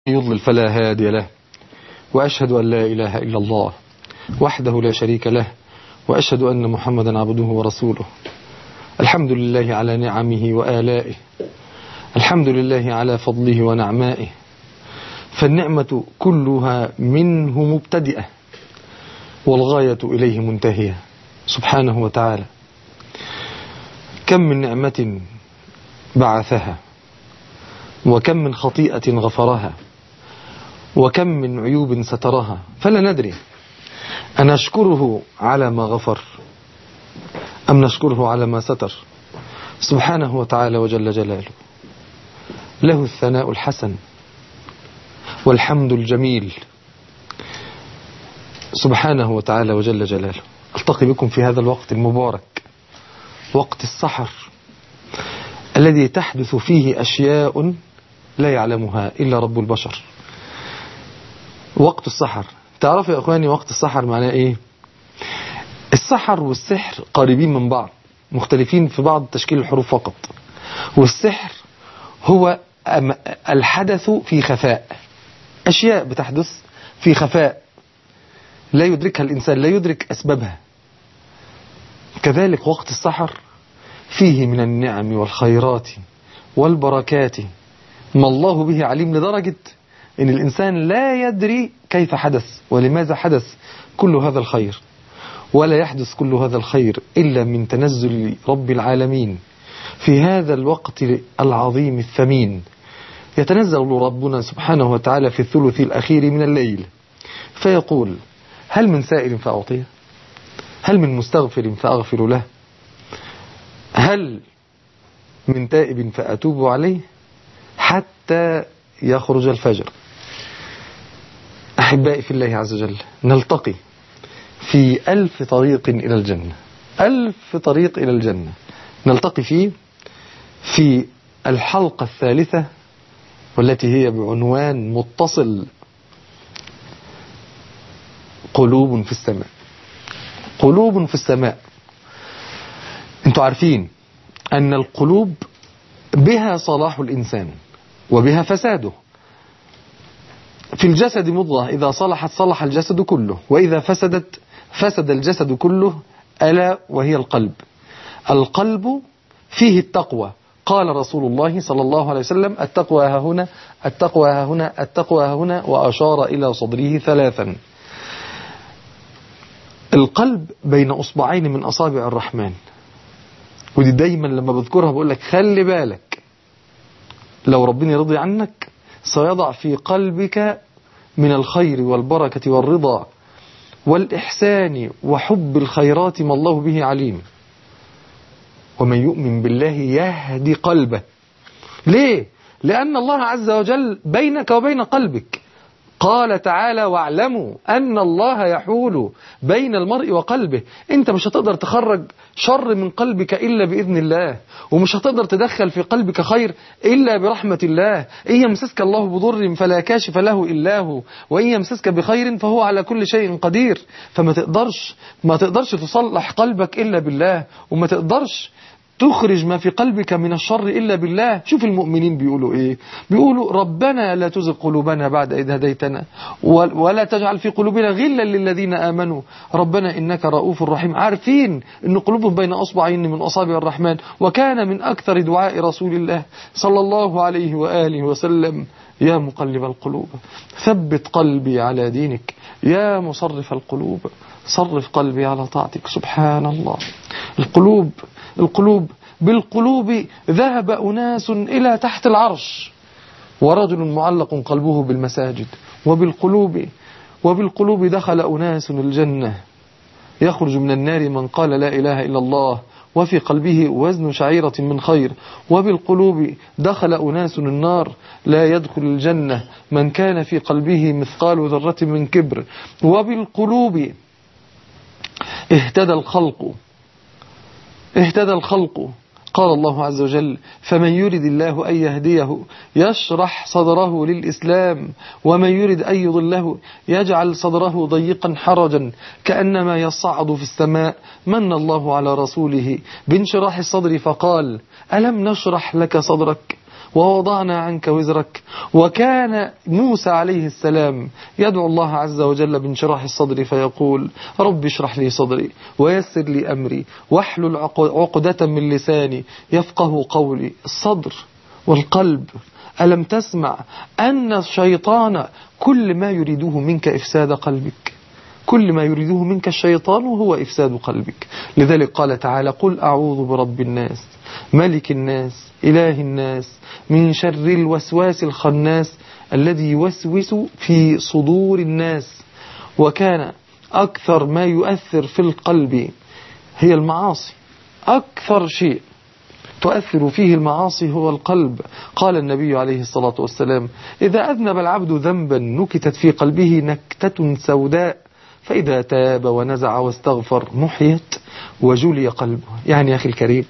يضلل فلا هادي له وأشهد أن لا إله إلا الله وحده لا شريك له وأشهد أن محمدا عبده ورسوله الحمد لله على نعمه وآلائه الحمد لله على فضله ونعمائه فالنعمة كلها منه مبتدئة والغاية إليه منتهية سبحانه وتعالى كم من نعمة بعثها وكم من خطيئة غفرها وكم من عيوب سترها فلا ندري أنشكره على ما غفر أم نشكره على ما ستر سبحانه وتعالى وجل جلاله له الثناء الحسن والحمد الجميل سبحانه وتعالى وجل جلاله ألتقي بكم في هذا الوقت المبارك وقت السحر الذي تحدث فيه أشياء لا يعلمها إلا رب البشر وقت السحر تعرف يا أخواني وقت السحر معناه إيه السحر والسحر قريبين من بعض مختلفين في بعض تشكيل الحروف فقط والسحر هو الحدث في خفاء أشياء بتحدث في خفاء لا يدركها الإنسان لا يدرك أسبابها كذلك وقت السحر فيه من النعم والخيرات والبركات ما الله به عليم لدرجة أن الإنسان لا يدري كيف حدث ولماذا حدث كل هذا الخير ولا يحدث كل هذا الخير إلا من تنزل رب العالمين في هذا الوقت العظيم الثمين يتنزل ربنا سبحانه وتعالى في الثلث الأخير من الليل فيقول هل من سائل فأعطيه هل من مستغفر فأغفر له هل من تائب فأتوب عليه حتى يخرج الفجر أحبائي في الله عز وجل نلتقي في ألف طريق إلى الجنة ألف طريق إلى الجنة نلتقي فيه في الحلقة الثالثة والتي هي بعنوان متصل قلوب في السماء قلوب في السماء انتوا عارفين أن القلوب بها صلاح الإنسان وبها فساده في الجسد مضغة إذا صلحت صلح الجسد كله وإذا فسدت فسد الجسد كله ألا وهي القلب القلب فيه التقوى قال رسول الله صلى الله عليه وسلم التقوى ها هنا التقوى ها هنا التقوى ها هنا وأشار إلى صدره ثلاثا القلب بين أصبعين من أصابع الرحمن ودي دايما لما بذكرها بقول لك خلي بالك لو ربنا يرضي عنك سيضع في قلبك من الخير والبركة والرضا والإحسان وحب الخيرات ما الله به عليم ومن يؤمن بالله يهدي قلبه ليه؟ لأن الله عز وجل بينك وبين قلبك قال تعالى واعلموا أن الله يحول بين المرء وقلبه أنت مش هتقدر تخرج شر من قلبك إلا بإذن الله ومش هتقدر تدخل في قلبك خير إلا برحمة الله إن يمسسك الله بضر فلا كاشف له إلا هو وإن يمسسك بخير فهو على كل شيء قدير فما تقدرش ما تقدرش تصلح قلبك إلا بالله وما تقدرش تخرج ما في قلبك من الشر إلا بالله شوف المؤمنين بيقولوا إيه بيقولوا ربنا لا تزغ قلوبنا بعد إذ هديتنا ولا تجعل في قلوبنا غلا للذين آمنوا ربنا إنك رؤوف رحيم عارفين أن قلوبهم بين أصبعين من أصابع الرحمن وكان من أكثر دعاء رسول الله صلى الله عليه وآله وسلم يا مقلب القلوب ثبت قلبي على دينك يا مصرف القلوب صرف قلبي على طاعتك سبحان الله القلوب القلوب بالقلوب ذهب أناس إلى تحت العرش ورجل معلق قلبه بالمساجد وبالقلوب وبالقلوب دخل أناس الجنة يخرج من النار من قال لا إله إلا الله وفي قلبه وزن شعيرة من خير وبالقلوب دخل أناس النار لا يدخل الجنة من كان في قلبه مثقال ذرة من كبر وبالقلوب اهتدى الخلق اهتدى الخلق قال الله عز وجل فمن يرد الله أن يهديه يشرح صدره للإسلام ومن يرد أن يضله يجعل صدره ضيقا حرجا كأنما يصعد في السماء من الله على رسوله بانشراح الصدر فقال ألم نشرح لك صدرك ووضعنا عنك وزرك وكان موسى عليه السلام يدعو الله عز وجل بانشراح الصدر فيقول رب اشرح لي صدري ويسر لي أمري واحلل عقدة من لساني يفقه قولي الصدر والقلب ألم تسمع أن الشيطان كل ما يريده منك إفساد قلبك كل ما يريده منك الشيطان هو إفساد قلبك لذلك قال تعالى قل أعوذ برب الناس ملك الناس إله الناس من شر الوسواس الخناس الذي يوسوس في صدور الناس وكان أكثر ما يؤثر في القلب هي المعاصي أكثر شيء تؤثر فيه المعاصي هو القلب قال النبي عليه الصلاة والسلام إذا أذنب العبد ذنبا نكتت في قلبه نكتة سوداء فإذا تاب ونزع واستغفر محيت وجلي قلبه يعني يا أخي الكريم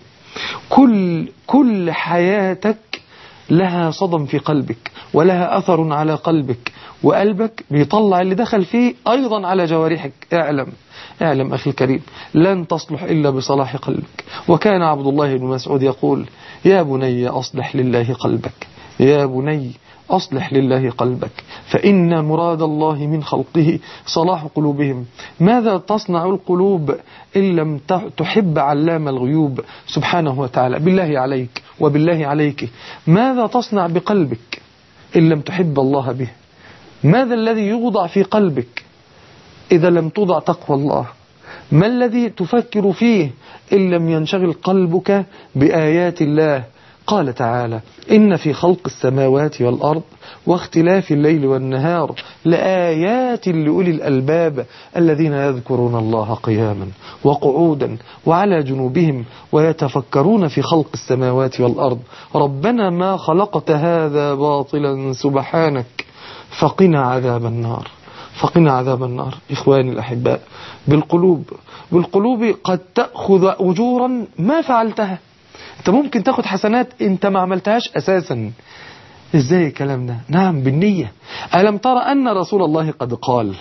كل, كل حياتك لها صدم في قلبك ولها أثر على قلبك وقلبك بيطلع اللي دخل فيه أيضا على جوارحك اعلم اعلم أخي الكريم لن تصلح إلا بصلاح قلبك وكان عبد الله بن مسعود يقول يا بني أصلح لله قلبك يا بني أصلح لله قلبك فإن مراد الله من خلقه صلاح قلوبهم ماذا تصنع القلوب إن لم تحب علام الغيوب سبحانه وتعالى بالله عليك وبالله عليك ماذا تصنع بقلبك إن لم تحب الله به ماذا الذي يوضع في قلبك إذا لم توضع تقوى الله ما الذي تفكر فيه إن لم ينشغل قلبك بآيات الله قال تعالى إن في خلق السماوات والأرض واختلاف الليل والنهار لآيات لأولي الألباب الذين يذكرون الله قياما وقعودا وعلى جنوبهم ويتفكرون في خلق السماوات والأرض ربنا ما خلقت هذا باطلا سبحانك فقنا عذاب النار فقنا عذاب النار إخواني الأحباء بالقلوب بالقلوب قد تأخذ أجورا ما فعلتها انت ممكن تاخد حسنات انت ما عملتهاش اساسا ازاي الكلام ده نعم بالنية ألم ترى أن رسول الله قد قال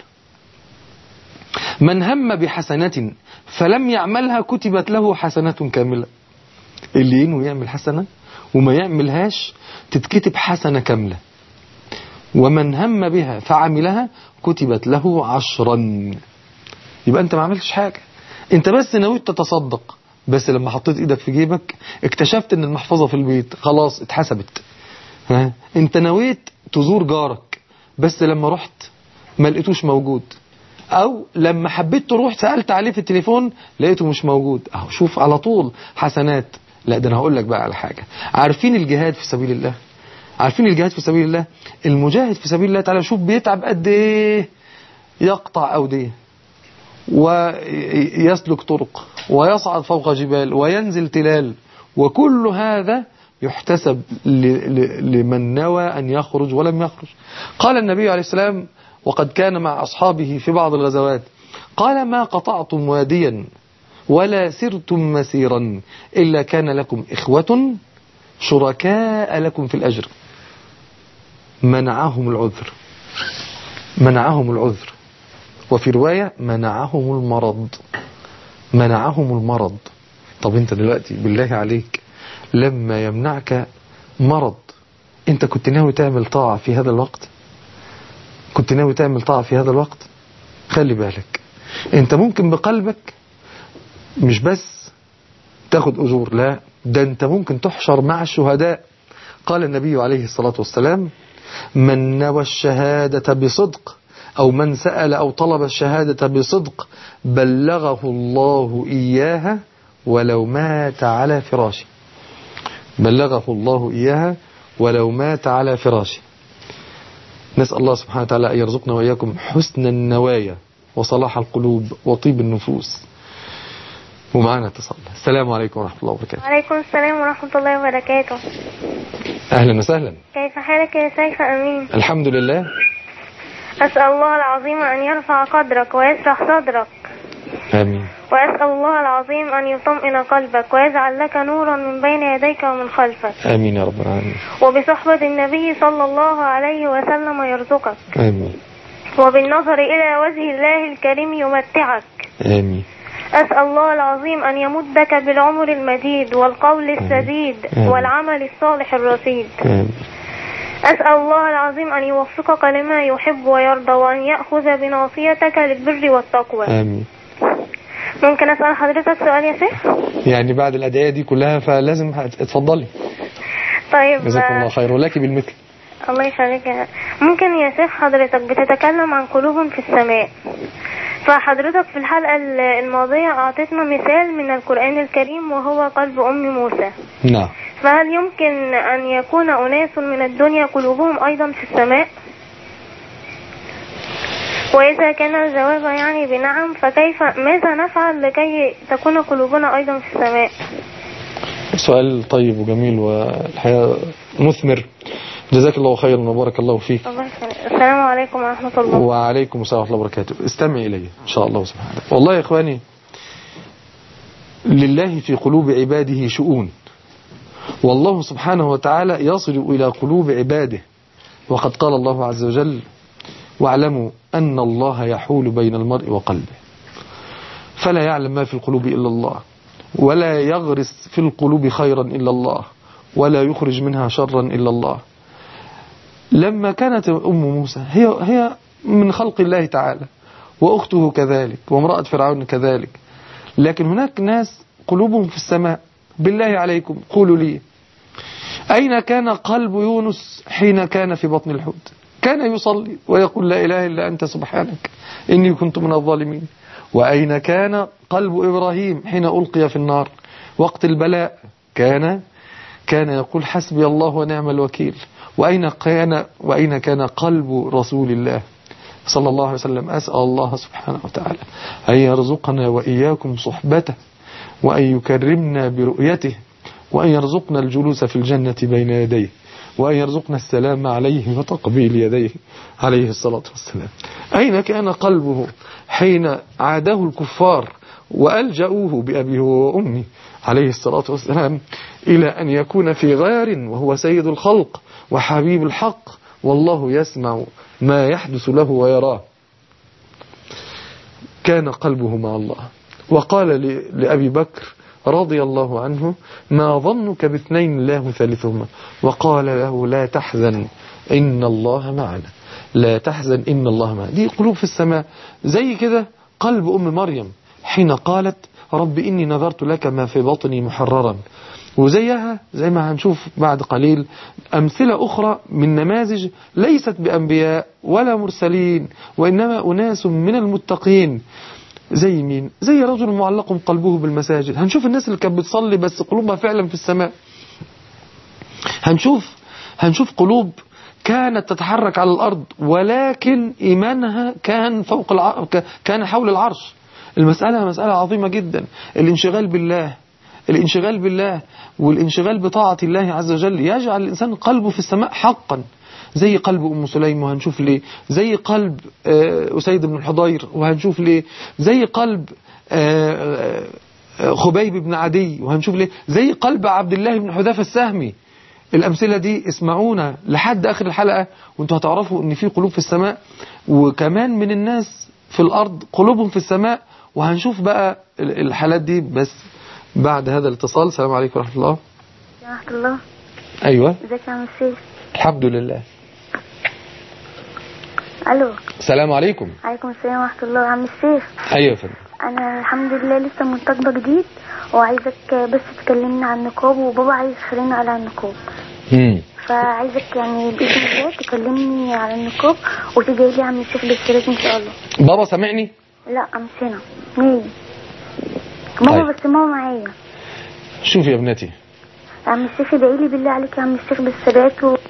من هم بحسنة فلم يعملها كتبت له حسنة كاملة اللي ينوي يعمل حسنة وما يعملهاش تتكتب حسنة كاملة ومن هم بها فعملها كتبت له عشرا يبقى انت ما عملتش حاجة انت بس نويت تتصدق بس لما حطيت ايدك في جيبك اكتشفت ان المحفظة في البيت خلاص اتحسبت ها انت نويت تزور جارك بس لما رحت ما لقيتوش موجود او لما حبيت تروح سألت عليه في التليفون لقيته مش موجود اهو شوف على طول حسنات لا ده انا هقول لك بقى على حاجة عارفين الجهاد في سبيل الله عارفين الجهاد في سبيل الله المجاهد في سبيل الله تعالى شوف بيتعب قد ايه يقطع اوديه ويسلك طرق ويصعد فوق جبال وينزل تلال وكل هذا يحتسب لمن نوى أن يخرج ولم يخرج قال النبي عليه السلام وقد كان مع أصحابه في بعض الغزوات قال ما قطعتم واديا ولا سرتم مسيرا إلا كان لكم إخوة شركاء لكم في الأجر منعهم العذر منعهم العذر وفي رواية منعهم المرض منعهم المرض طب انت دلوقتي بالله عليك لما يمنعك مرض انت كنت ناوي تعمل طاعة في هذا الوقت كنت ناوي تعمل طاعة في هذا الوقت خلي بالك انت ممكن بقلبك مش بس تاخد أجور لا ده انت ممكن تحشر مع الشهداء قال النبي عليه الصلاة والسلام من نوى الشهادة بصدق أو من سأل أو طلب الشهادة بصدق بلغه الله إياها ولو مات على فراشه بلغه الله إياها ولو مات على فراشه نسأل الله سبحانه وتعالى أن يرزقنا وإياكم حسن النوايا وصلاح القلوب وطيب النفوس ومعنا اتصال السلام عليكم ورحمة الله وبركاته وعليكم السلام ورحمة الله وبركاته أهلا وسهلا كيف حالك يا سيف أمين الحمد لله أسأل الله العظيم أن يرفع قدرك ويشرح صدرك آمين وأسأل الله العظيم أن يطمئن قلبك ويجعل لك نورا من بين يديك ومن خلفك آمين يا رب العالمين وبصحبة النبي صلى الله عليه وسلم يرزقك آمين وبالنظر إلى وجه الله الكريم يمتعك آمين أسأل الله العظيم أن يمدك بالعمر المديد والقول السديد آمين. والعمل الصالح الرصيد آمين. أسأل الله العظيم أن يوفقك لما يحب ويرضى وأن يأخذ بناصيتك للبر والتقوى آمين ممكن أسأل حضرتك سؤال يا شيخ يعني بعد الأدعية دي كلها فلازم هت- اتفضلي طيب جزاك آه، الله خير ولك بالمثل الله يخليك يا- ممكن يا شيخ حضرتك بتتكلم عن قلوب في السماء فحضرتك في الحلقة ال- الماضية أعطيتنا مثال من القرآن الكريم وهو قلب أم موسى نعم فهل يمكن أن يكون أناس من الدنيا قلوبهم أيضا في السماء وإذا كان الجواب يعني بنعم فكيف ماذا نفعل لكي تكون قلوبنا أيضا في السماء سؤال طيب وجميل والحقيقة مثمر جزاك الله خيرا وبارك الله فيك الله يخليك. السلام عليكم ورحمة الله وعليكم السلام ورحمة الله وبركاته استمع إلي إن شاء الله سبحانه والله يا إخواني لله في قلوب عباده شؤون والله سبحانه وتعالى يصل إلى قلوب عباده وقد قال الله عز وجل واعلموا أن الله يحول بين المرء وقلبه فلا يعلم ما في القلوب إلا الله ولا يغرس في القلوب خيرا إلا الله ولا يخرج منها شرا إلا الله لما كانت أم موسى هي هي من خلق الله تعالى وأخته كذلك وامرأة فرعون كذلك لكن هناك ناس قلوبهم في السماء بالله عليكم قولوا لي أين كان قلب يونس حين كان في بطن الحوت كان يصلي ويقول لا إله إلا أنت سبحانك إني كنت من الظالمين وأين كان قلب إبراهيم حين ألقي في النار وقت البلاء كان كان يقول حسبي الله ونعم الوكيل وأين كان وأين كان قلب رسول الله صلى الله عليه وسلم أسأل الله سبحانه وتعالى أن يرزقنا وإياكم صحبته وأن يكرمنا برؤيته وأن يرزقنا الجلوس في الجنة بين يديه وأن يرزقنا السلام عليه وتقبيل يديه عليه الصلاة والسلام أين كان قلبه حين عاده الكفار وألجأوه بأبيه وأمي عليه الصلاة والسلام إلى أن يكون في غار وهو سيد الخلق وحبيب الحق والله يسمع ما يحدث له ويراه كان قلبه مع الله وقال ل- لأبي بكر رضي الله عنه ما ظنك باثنين الله ثالثهما وقال له لا تحزن إن الله معنا لا تحزن إن الله معنا دي قلوب في السماء زي كده قلب أم مريم حين قالت رب إني نذرت لك ما في بطني محررا وزيها زي ما هنشوف بعد قليل أمثلة أخرى من نماذج ليست بأنبياء ولا مرسلين وإنما أناس من المتقين زي مين زي رجل معلق قلبه بالمساجد هنشوف الناس اللي كانت بتصلي بس قلوبها فعلا في السماء هنشوف هنشوف قلوب كانت تتحرك على الأرض ولكن إيمانها كان فوق الع... ك- كان حول العرش المسألة مسألة عظيمة جدا الانشغال بالله الانشغال بالله والانشغال بطاعة الله عز وجل يجعل الإنسان قلبه في السماء حقا زي قلب أم سليم وهنشوف ليه زي قلب آه، أسيد بن الحضير وهنشوف ليه زي قلب آه، آه، خبيب بن عدي وهنشوف ليه زي قلب عبد الله بن حذافة السهمي الأمثلة دي اسمعونا لحد آخر الحلقة وانتوا هتعرفوا ان في قلوب في السماء وكمان من الناس في الأرض قلوبهم في السماء وهنشوف بقى ال- الحالات دي بس بعد هذا الاتصال السلام عليكم ورحمة الله ورحمة الله أيوة ازيك يا عم الشيخ الحمد لله الو السلام عليكم عليكم السلام ورحمة الله يا عم الشيخ أيوة يا فندم انا الحمد لله لسه منتقبة جديد وعايزك بس تكلمني عن النقاب وبابا عايز يخليني على النقاب مم. فعايزك يعني بإذن الله تكلمني على النقاب وتدعي لي يا عم الشيخ بالشريك ان شاء الله بابا سامعني لا مش هنا مين ماما طيب. بس ماما معايا شوف يا ابنتي يا عم الشيخ ادعي لي بالله عليك يا عم الشيخ بالثبات و...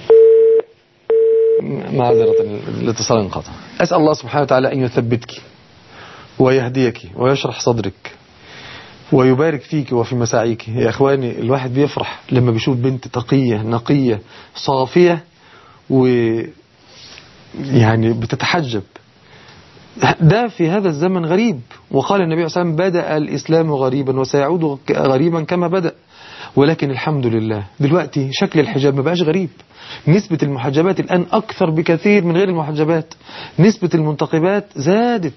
معذرة الاتصال انقطع أسأل الله سبحانه وتعالى أن يثبتك ويهديك ويشرح صدرك ويبارك فيك وفي مساعيك يا إخواني الواحد بيفرح لما بيشوف بنت تقية نقية صافية و يعني بتتحجب ده في هذا الزمن غريب وقال النبي صلى الله عليه وسلم بدأ الإسلام غريبا وسيعود غريبا كما بدأ ولكن الحمد لله دلوقتي شكل الحجاب ما بقاش غريب نسبة المحجبات الآن أكثر بكثير من غير المحجبات نسبة المنتقبات زادت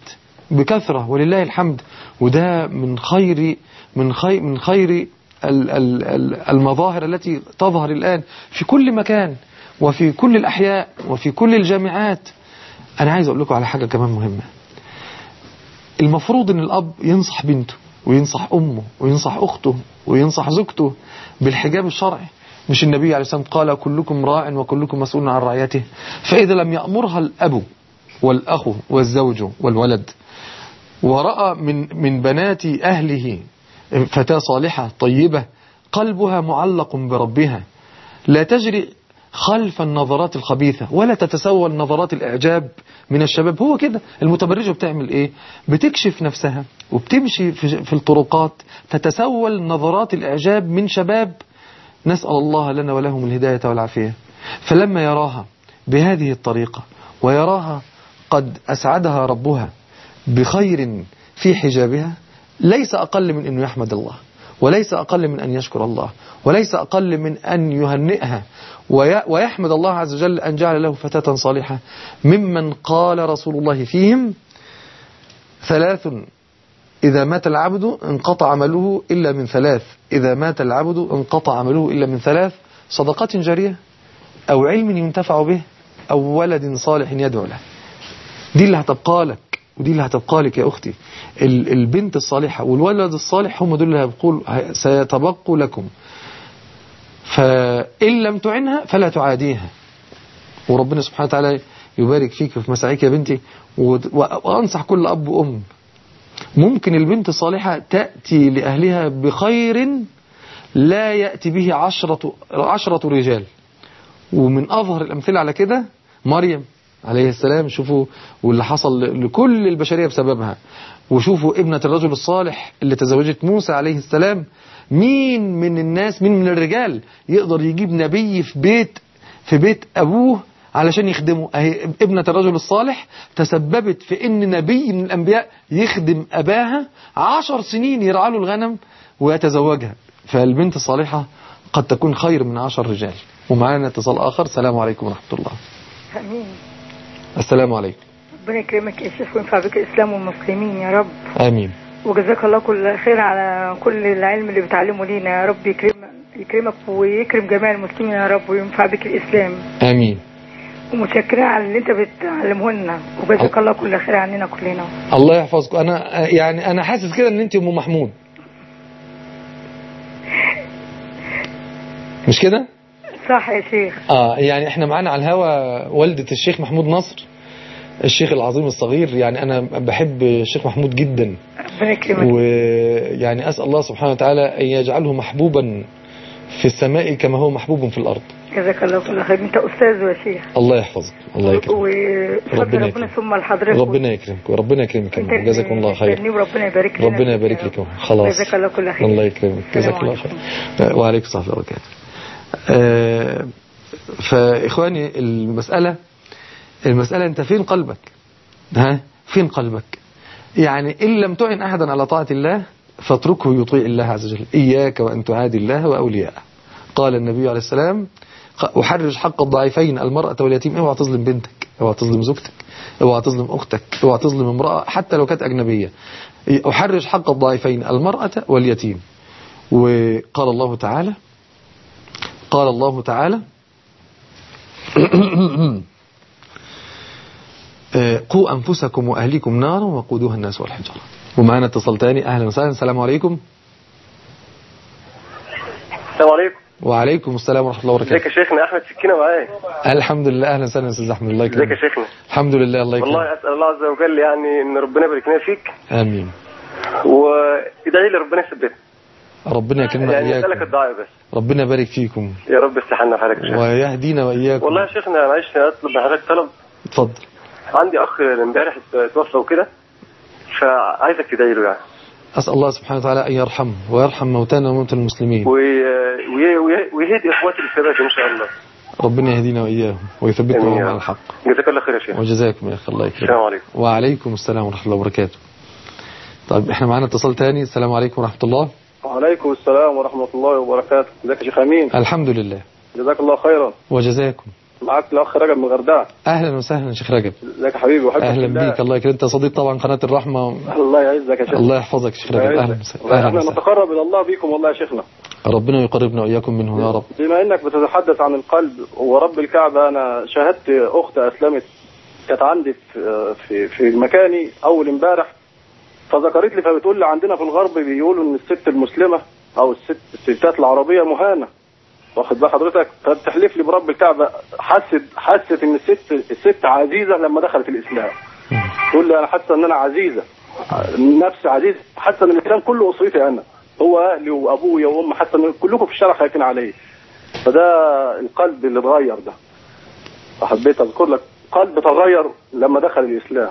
بكثرة ولله الحمد وده من خير من خير من خير ال- ال- ال- المظاهر التي تظهر الآن في كل مكان وفي كل الأحياء وفي كل الجامعات أنا عايز أقول لكم على حاجة كمان مهمة المفروض ان الاب ينصح بنته وينصح امه وينصح اخته وينصح زوجته بالحجاب الشرعي مش النبي عليه الصلاه والسلام قال كلكم راع وكلكم مسؤول عن رعيته فاذا لم يامرها الاب والاخ والزوج والولد وراى من من بنات اهله فتاه صالحه طيبه قلبها معلق بربها لا تجري خلف النظرات الخبيثة ولا تتسول نظرات الإعجاب من الشباب هو كده المتبرجة بتعمل إيه بتكشف نفسها وبتمشي في في الطرقات تتسول نظرات الإعجاب من شباب نسأل الله لنا ولهم الهداية والعافية فلما يراها بهذه الطريقة ويراها قد أسعدها ربها بخير في حجابها ليس أقل من أنه يحمد الله وليس أقل من أن يشكر الله وليس أقل من أن يهنئها وي- ويحمد الله عز وجل أن جعل له فتاة صالحة ممن قال رسول الله فيهم ثلاث إذا مات العبد انقطع عمله إلا من ثلاث إذا مات العبد انقطع عمله إلا من ثلاث صدقات جارية أو علم ينتفع به أو ولد صالح يدعو له دي اللي هتبقى لك ودي اللي هتبقى لك يا أختي ال- البنت الصالحة والولد الصالح هم دول اللي هيبقوا سيتبقوا لكم فإن لم تعنها فلا تعاديها وربنا سبحانه وتعالى يبارك فيك في مساعيك يا بنتي و- وأنصح كل أب وأم ممكن البنت الصالحة تأتي لأهلها بخير لا يأتي به عشرة, عشرة رجال ومن أظهر الأمثلة على كده مريم عليه السلام شوفوا واللي حصل لكل البشرية بسببها وشوفوا ابنة الرجل الصالح اللي تزوجت موسى عليه السلام مين من الناس مين من الرجال يقدر يجيب نبي في بيت في بيت أبوه علشان يخدمه أهي ابنة الرجل الصالح تسببت في ان نبي من الأنبياء يخدم أباها عشر سنين يرعى له الغنم ويتزوجها فالبنت الصالحة قد تكون خير من عشر رجال ومعانا اتصال آخر السلام عليكم ورحمة الله امين السلام عليكم ربنا يكرمك يا شيخ وينفع بك الاسلام والمسلمين يا رب آمين وجزاك الله كل خير على كل العلم اللي بتعلمه لينا يا رب يكرم يكرمك ويكرم جميع المسلمين يا رب وينفع بك الاسلام آمين ومتشكرين على اللي انت بتعلمه لنا وجزاك الله كل خير عننا كلنا الله يحفظكم أنا يعني أنا حاسس كده إن أنت أم محمود مش كده؟ صح يا شيخ اه يعني احنا معانا على الهوا والدة الشيخ محمود نصر الشيخ العظيم الصغير يعني انا بحب الشيخ محمود جدا ربنا يكرمك ويعني اسال الله سبحانه وتعالى ان يجعله محبوبا في السماء كما هو محبوب في الارض جزاك الله كل خير انت استاذ يا شيخ الله يحفظك الله يكرمك وفضل ربنا ربنا يكرمك. ثم لحضرتك ربنا يكرمك وربنا يكرمك انت جزاكم الله خير تستني وربنا يبارك لنا ربنا يبارك لك خلاص جزاك الله كل خير الله يكرمك السلام جزاك الله عليكم. خير وعليكم السلام ورحمه الله وبركاته آه، فاخواني المساله المساله انت فين قلبك ها فين قلبك يعني ان لم تعن احدا على طاعه الله فاتركه يطيع الله عز وجل اياك وان تعادي الله واولياءه قال النبي عليه السلام احرج حق الضعيفين المراه واليتيم اوعى تظلم بنتك اوعى تظلم زوجتك اوعى تظلم اختك اوعى تظلم امراه حتى لو كانت اجنبيه احرج حق الضعيفين المراه واليتيم وقال الله تعالى قال الله تعالى آه، قوا أنفسكم وأهليكم نارا وقودوها الناس والحجارة ومعنا اتصال تاني أهلا وسهلا السلام عليكم السلام عليكم وعليكم السلام ورحمة الله ازيك يا وبركاته شيخنا احمد سكينه معايا الحمد لله أهلا وسهلا أستاذ أحمد الله ازيك يا يكرمك شيخنا الحمد لله الله يكرمك والله اسال الله عز وجل يعني ان ربنا يبارك لنا فيك آمين وادعي لي ربنا يثبتك ربنا يكرمنا يعني اسالك وإياكم الدعاء بس ربنا يبارك فيكم يا رب استحنا في حضرتك يا شيخ. ويهدينا وإياكم والله يا شيخنا معلش اطلب من حضرتك طلب اتفضل عندي اخ امبارح توفى وكده فعايزك تدعي له يعني أسأل الله سبحانه وتعالى أن يرحمه ويرحم موتانا وموتى المسلمين وي- وي- وي- ويهدي اخواتي للثبات ان شاء الله ربنا يهدينا وإياهم ويثبتنا آمين وهم يا على رب. الحق جزاك الله خير يا شيخ وجزاكم يا أخي الله يكرمك السلام عليكم وعليكم السلام ورحمة الله وبركاته طيب احنا معانا اتصال تاني السلام عليكم ورحمة الله وعليكم السلام ورحمة الله وبركاته ازيك يا شيخ أمين الحمد لله جزاك الله خيرا وجزاكم معاك الاخ رجب من الغردقه اهلا وسهلا شيخ رجب ازيك يا حبيبي وحبك اهلا بالله. بيك الله يكرمك انت صديق طبعا قناه الرحمه الله يعزك يا شيخ الله يحفظك شيخ رجب اهلا وسهلا اهلا احنا وسهلا نتقرب الى الله بيكم والله يا شيخنا ربنا يقربنا واياكم منه يا رب بما انك بتتحدث عن القلب ورب الكعبه انا شاهدت اخت اسلمت كانت عندي في في في مكاني اول امبارح فذكرت لي فبتقول لي عندنا في الغرب بيقولوا ان الست المسلمه او الست الستات العربيه مهانه واخد بال حضرتك فبتحلف لي برب الكعبه حست حست ان الست الست عزيزه لما دخلت الاسلام تقول لي انا حاسه ان انا عزيزه نفسي عزيزه حاسه ان الاسلام كله اسرتي انا هو اهلي وابويا وامي حاسه ان كلكم في الشارع خايفين عليا فده القلب اللي اتغير ده فحبيت اذكر لك قلب تغير لما دخل الاسلام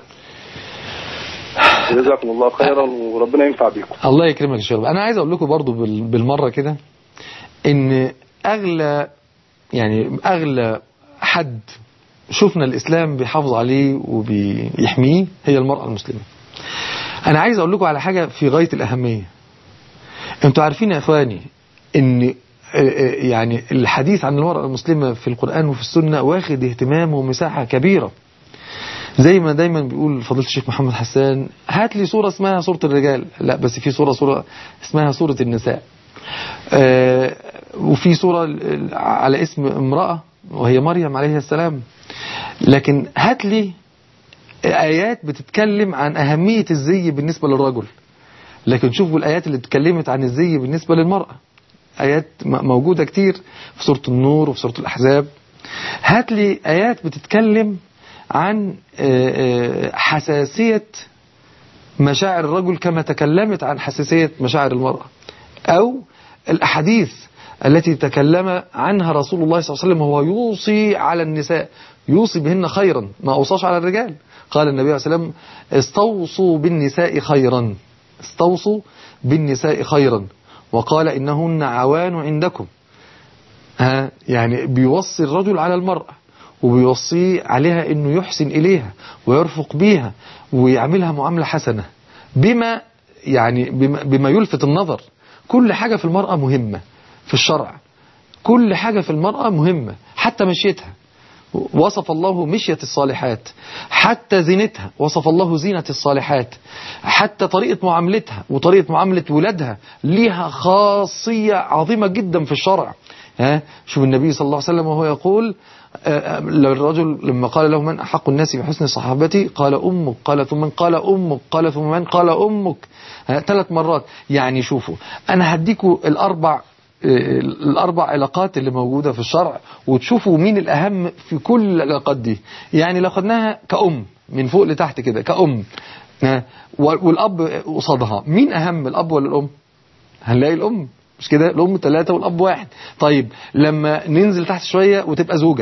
جزاكم الله خيرا وربنا ينفع بيكم الله يكرمك يا شباب انا عايز اقول لكم برضو بال- بالمره كده ان اغلى يعني اغلى حد شفنا الاسلام بيحافظ عليه وبيحميه هي المراه المسلمه انا عايز اقول لكم على حاجه في غايه الاهميه انتوا عارفين يا اخواني ان آه، آه، يعني الحديث عن المرأة المسلمة في القرآن وفي السنة واخد اهتمام ومساحة كبيرة زي ما دايما بيقول فضيلة الشيخ محمد حسان هات لي صورة اسمها صورة الرجال لا بس في صورة صورة اسمها صورة النساء آه، وفي صورة ال- على اسم امرأة وهي مريم عليه السلام لكن هات لي آيات بتتكلم عن أهمية الزي بالنسبة للرجل لكن شوفوا الآيات اللي اتكلمت عن الزي بالنسبة للمرأة آيات م- موجودة كتير في سورة النور وفي سورة الأحزاب هات لي آيات بتتكلم عن آه، آه، حساسية مشاعر الرجل كما تكلمت عن حساسية مشاعر المرأة أو الأحاديث التي تكلم عنها رسول الله صلى الله عليه وسلم وهو يوصي على النساء يوصي بهن خيرا ما أوصاش على الرجال قال النبي عليه الصلاة والسلام استوصوا بالنساء خيرا استوصوا بالنساء خيرا وقال إنهن عوان عندكم ها يعني بيوصي الرجل على المرأة وبيوصيه عليها انه يحسن اليها ويرفق بيها ويعملها معاملة حسنة بما يعني بما, بما يلفت النظر كل حاجة في المرأة مهمة في الشرع كل حاجة في المرأة مهمة حتى مشيتها وصف الله مشية الصالحات حتى زينتها وصف الله زينة الصالحات حتى طريقة معاملتها وطريقة معاملة ولادها ليها خاصية عظيمة جدا في الشرع ها شوف النبي صلى الله عليه وسلم وهو يقول آه، آه، الرجل لما قال له من أحق الناس بحسن صحابتي قال أمك قال ثم من قال أمك قال ثم من قال أمك ها، ثلاث مرات يعني شوفوا أنا هديكوا الأربع آه، الأربع علاقات اللي موجودة في الشرع وتشوفوا مين الأهم في كل العلاقات دي يعني لو خدناها كأم من فوق لتحت كده كأم ها، والأب قصادها مين أهم الأب ولا الأم هنلاقي الأم مش كده الأم ثلاثة والأب واحد طيب لما ننزل تحت شوية وتبقى زوجة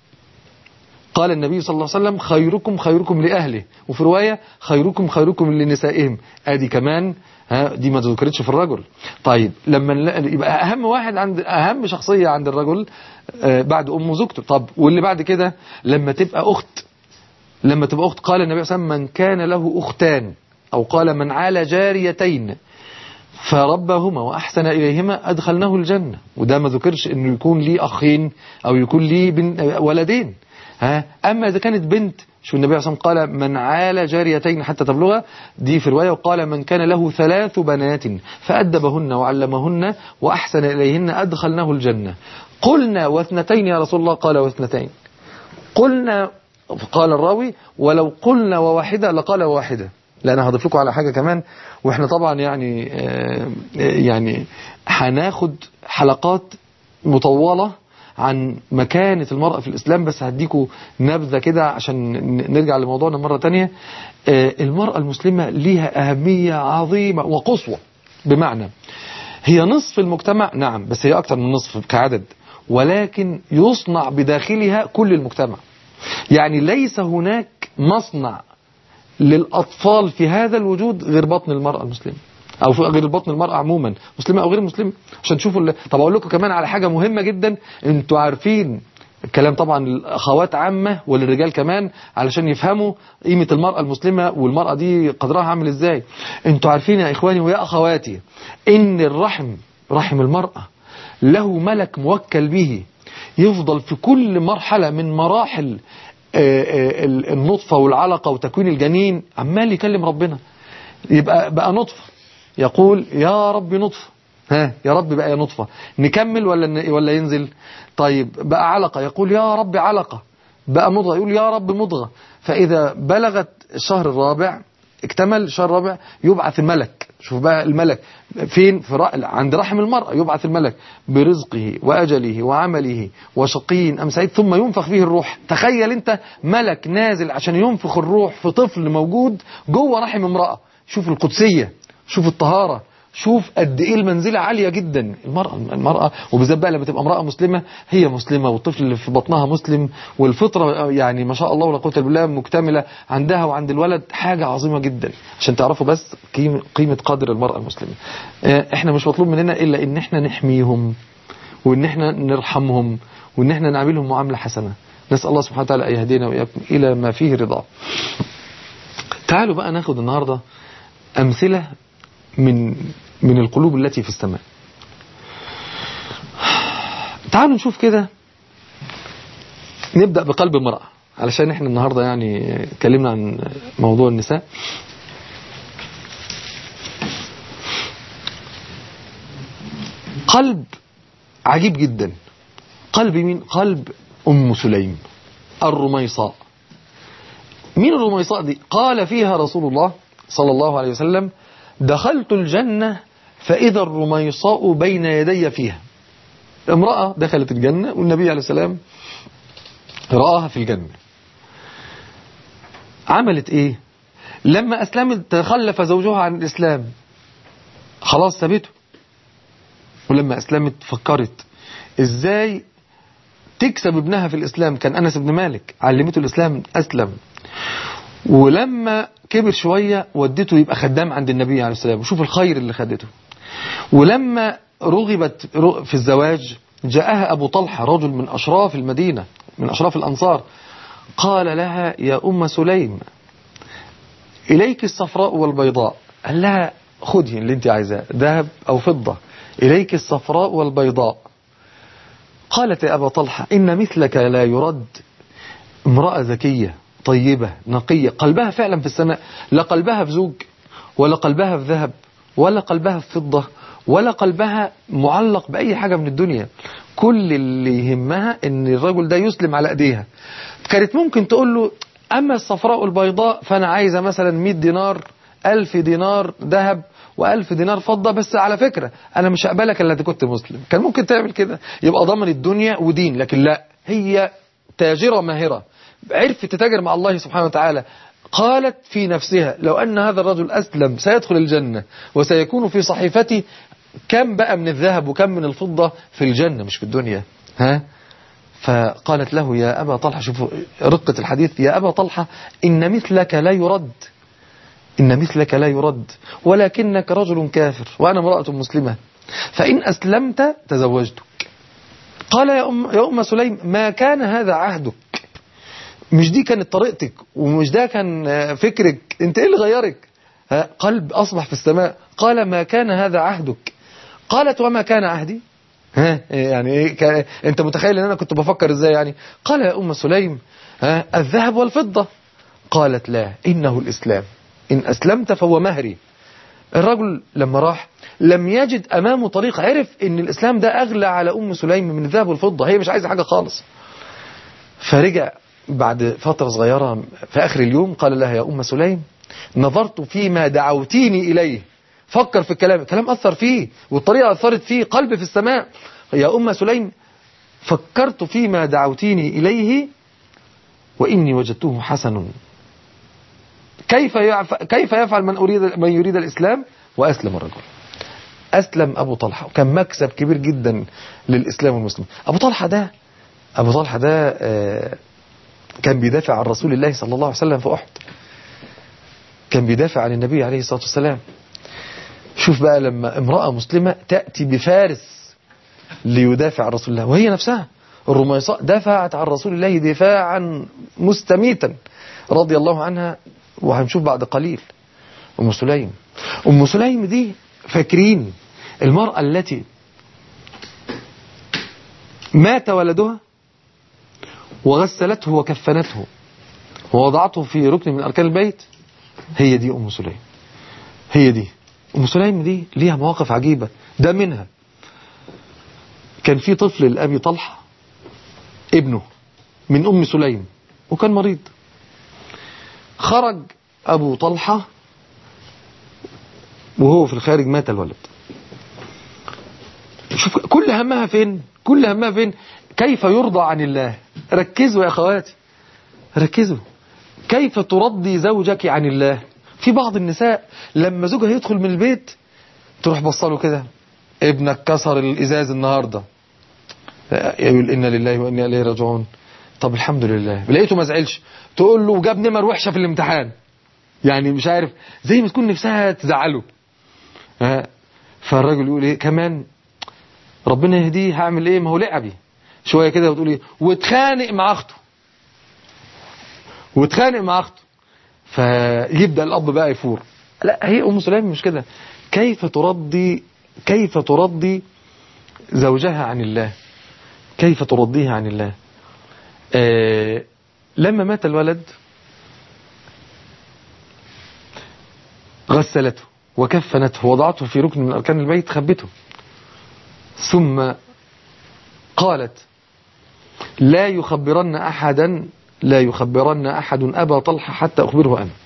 قال النبي صلى الله عليه وسلم خيركم خيركم لأهله وفي رواية خيركم خيركم لنسائهم ادي كمان ها دي ما ذكرتش في الرجل طيب لما نلاقي- يبقى أهم واحد عند أهم شخصية عند الرجل آه، بعد أمه زوجته طب واللي بعد كده لما تبقى أخت لما تبقى أخت قال النبي صلى الله عليه وسلم من كان له أختان أو قال من عال جاريتين فربهما وأحسن إليهما أدخلناه الجنة وده ما ذكرش أنه يكون ليه أخين أو يكون ليه بن ولدين ها أما إذا كانت بنت شو النبي صلى الله عليه وسلم قال من عال جاريتين حتى تبلغ دي في رواية وقال من كان له ثلاث بنات فأدبهن وعلمهن وأحسن إليهن أدخلناه الجنة قلنا واثنتين يا رسول الله قال واثنتين قلنا قال الراوي ولو قلنا وواحدة لقال واحدة لا انا هضيف لكم على حاجة كمان واحنا طبعا يعني آه، يعني هناخد حلقات مطولة عن مكانة المرأة في الإسلام بس هديكوا نبذة كده عشان ن- نرجع لموضوعنا مرة تانية آه، المرأة المسلمة ليها أهمية عظيمة وقصوى بمعنى هي نصف المجتمع نعم بس هي أكتر من نصف كعدد ولكن يصنع بداخلها كل المجتمع يعني ليس هناك مصنع للأطفال في هذا الوجود غير بطن المرأة المسلمة أو في غير بطن المرأة عموما مسلمة أو غير مسلمة عشان تشوفوا ال- طب أقول لكم كمان على حاجة مهمة جدا أنتوا عارفين الكلام طبعا للأخوات عامة وللرجال كمان علشان يفهموا قيمة المرأة المسلمة والمرأة دي قدرها عامل ازاي انتوا عارفين يا إخواني ويا أخواتي إن الرحم رحم المرأة له ملك موكل به يفضل في كل مرحلة من مراحل آه، آه، ال- النطفة والعلقة وتكوين الجنين عمال يكلم ربنا يبقى بقى نطفة يقول يا رب نطفة ها يا رب بقى يا نطفة نكمل ولا ن- ولا ينزل طيب بقى علقة يقول يا رب علقة بقى مضغة يقول يا رب مضغة فإذا بلغت الشهر الرابع اكتمل الشهر الرابع يبعث الملك شوف بقى الملك فين في رأ... عند رحم المرأة يبعث الملك برزقه وأجله وعمله وشقي أم سعيد ثم ينفخ فيه الروح تخيل انت ملك نازل عشان ينفخ الروح في طفل موجود جوه رحم امرأة شوف القدسية شوف الطهارة شوف قد ايه المنزله عاليه جدا المراه المراه وبالذات بقى لما تبقى امراه مسلمه هي مسلمه والطفل اللي في بطنها مسلم والفطره يعني ما شاء الله ولا قوه الا بالله مكتمله عندها وعند الولد حاجه عظيمه جدا عشان تعرفوا بس قيمه قيمه قدر المراه المسلمه آه، احنا مش مطلوب مننا الا ان احنا نحميهم وان احنا نرحمهم وان احنا نعملهم معامله حسنه نسال الله سبحانه وتعالى ان يهدينا واياكم الى ما فيه رضاه تعالوا بقى ناخد النهارده امثله من من القلوب التي في السماء تعالوا نشوف كده نبدأ بقلب امرأة علشان احنا النهاردة يعني اتكلمنا عن موضوع النساء قلب عجيب جدا قلب مين قلب أم سليم الرميصاء مين الرميصاء دي قال فيها رسول الله صلى الله عليه وسلم دخلت الجنة فإذا الرميصاء بين يدي فيها امرأة دخلت الجنة والنبي عليه السلام رآها في الجنة عملت ايه لما أسلمت تخلف زوجها عن الإسلام خلاص سابته ولما أسلمت فكرت ازاي تكسب ابنها في الإسلام كان أنس بن مالك علمته الإسلام أسلم ولما كبر شوية ودته يبقى خدام عند النبي عليه السلام وشوف الخير اللي خدته ولما رغبت في الزواج جاءها أبو طلحة رجل من أشراف المدينة من أشراف الأنصار قال لها يا أم سليم إليك الصفراء والبيضاء قال لها خدي اللي انت عايزاه ذهب أو فضة إليك الصفراء والبيضاء قالت يا أبا طلحة إن مثلك لا يرد امرأة ذكية طيبة نقية قلبها فعلا في السماء لا قلبها في زوج ولا قلبها في ذهب ولا قلبها في فضة ولا قلبها معلق بأي حاجة من الدنيا كل اللي يهمها ان الرجل ده يسلم على ايديها كانت ممكن تقول له اما الصفراء والبيضاء فانا عايزة مثلا 100 دينار 1000 دينار ذهب و1000 دينار فضة بس على فكرة انا مش هقبلك الا اذا كنت مسلم كان ممكن تعمل كده يبقى ضمن الدنيا ودين لكن لا هي تاجرة ماهرة عرفت تتاجر مع الله سبحانه وتعالى قالت في نفسها لو أن هذا الرجل أسلم سيدخل الجنة وسيكون في صحيفتي كم بقى من الذهب وكم من الفضة في الجنة مش في الدنيا ها فقالت له يا أبا طلحة شوفوا رقة الحديث يا أبا طلحة إن مثلك لا يرد إن مثلك لا يرد ولكنك رجل كافر وأنا امرأة مسلمة فإن أسلمت تزوجتك قال يا أم, يا أم سليم ما كان هذا عهدك مش دي كانت طريقتك ومش ده كان فكرك انت ايه اللي غيرك قلب اصبح في السماء قال ما كان هذا عهدك قالت وما كان عهدي ها يعني ايه كان انت متخيل ان انا كنت بفكر ازاي يعني قال يا ام سليم ها الذهب والفضة قالت لا انه الاسلام ان اسلمت فهو مهري الرجل لما راح لم يجد امامه طريق عرف ان الاسلام ده اغلى على ام سليم من الذهب والفضة هي مش عايزه حاجه خالص فرجع بعد فترة صغيرة في آخر اليوم قال لها يا أم سليم نظرت فيما دعوتيني إليه فكر في الكلام الكلام أثر فيه والطريقة أثرت فيه قلب في السماء يا أم سليم فكرت فيما دعوتيني إليه وإني وجدته حسن كيف يفعل, كيف يفعل من, أريد من يريد الإسلام وأسلم الرجل أسلم أبو طلحة وكان مكسب كبير جدا للإسلام والمسلمين أبو طلحة ده أبو طلحة ده آه كان بيدافع عن رسول الله صلى الله عليه وسلم في أحد كان بيدافع عن النبي عليه الصلاة والسلام شوف بقى لما امرأة مسلمة تأتي بفارس ليدافع عن رسول الله وهي نفسها الرميصاء دافعت عن رسول الله دفاعا مستميتا رضي الله عنها وهنشوف بعد قليل أم سليم أم سليم دي فاكرين المرأة التي مات ولدها وغسلته وكفنته ووضعته في ركن من أركان البيت هي دي أم سليم هي دي أم سليم دي ليها مواقف عجيبة ده منها كان في طفل لأبي طلحة ابنه من أم سليم وكان مريض خرج أبو طلحة وهو في الخارج مات الولد شوف كل همها فين كل همها فين كيف يرضى عن الله ركزوا يا أخواتي ركزوا كيف ترضي زوجك عن الله في بعض النساء لما زوجها يدخل من البيت تروح بصله كده ابنك كسر الإزاز النهاردة يقول إنا لله وإنا إليه راجعون طب الحمد لله لقيته ما زعلش تقول له جاب نمر وحشة في الامتحان يعني مش عارف زي ما تكون نفسها تزعله ها فالراجل يقول ايه كمان ربنا يهديه هعمل ايه ما هو لعبي شويه كده وتقول ايه واتخانق مع اخته واتخانق مع اخته فيبدا الاب بقى يفور لا هي ام سليم مش كده كيف ترضي كيف ترضي زوجها عن الله كيف ترضيه عن الله آه لما مات الولد غسلته وكفنته وضعته في ركن من أركان البيت خبته ثم قالت لا يخبرن أحدا لا يخبرن أحد أبا طلحة حتى أخبره أنا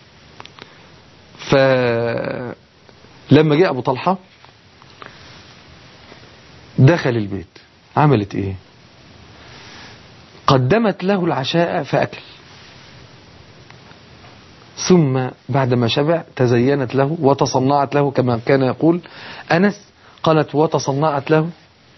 فلما جاء أبو طلحة دخل البيت عملت إيه قدمت له العشاء فأكل ثم بعدما شبع تزينت له وتصنعت له كما كان يقول أنس قالت وتصنعت له